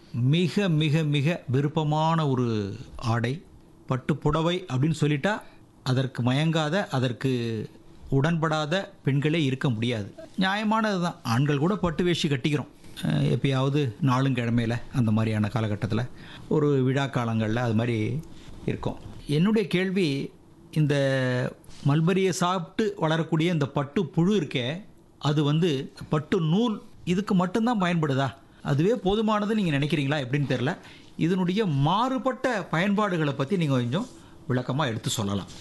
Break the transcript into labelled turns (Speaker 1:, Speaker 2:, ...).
Speaker 1: மிக மிக மிக விருப்பமான ஒரு ஆடை பட்டு புடவை அப்படின்னு சொல்லிட்டா அதற்கு மயங்காத அதற்கு உடன்படாத பெண்களே இருக்க முடியாது நியாயமானது தான் ஆண்கள் கூட பட்டு வேஷ்டி கட்டிக்கிறோம் அஹ் எப்பயாவது நாளும் கிழமையில் அந்த மாதிரியான காலகட்டத்தில் ஒரு விழா காலங்களில் அது மாதிரி இருக்கும் என்னுடைய கேள்வி இந்த மல்பரியை சாப்பிட்டு வளரக்கூடிய இந்த பட்டு புழு இருக்கே அது வந்து பட்டு நூல் இதுக்கு மட்டும்தான் பயன்படுதா அதுவே போதுமானது நீங்கள் நினைக்கிறீங்களா எப்படின்னு தெரில இதனுடைய மாறுபட்ட பயன்பாடுகளை பற்றி நீங்கள் கொஞ்சம் விளக்கமாக எடுத்து சொல்லலாம்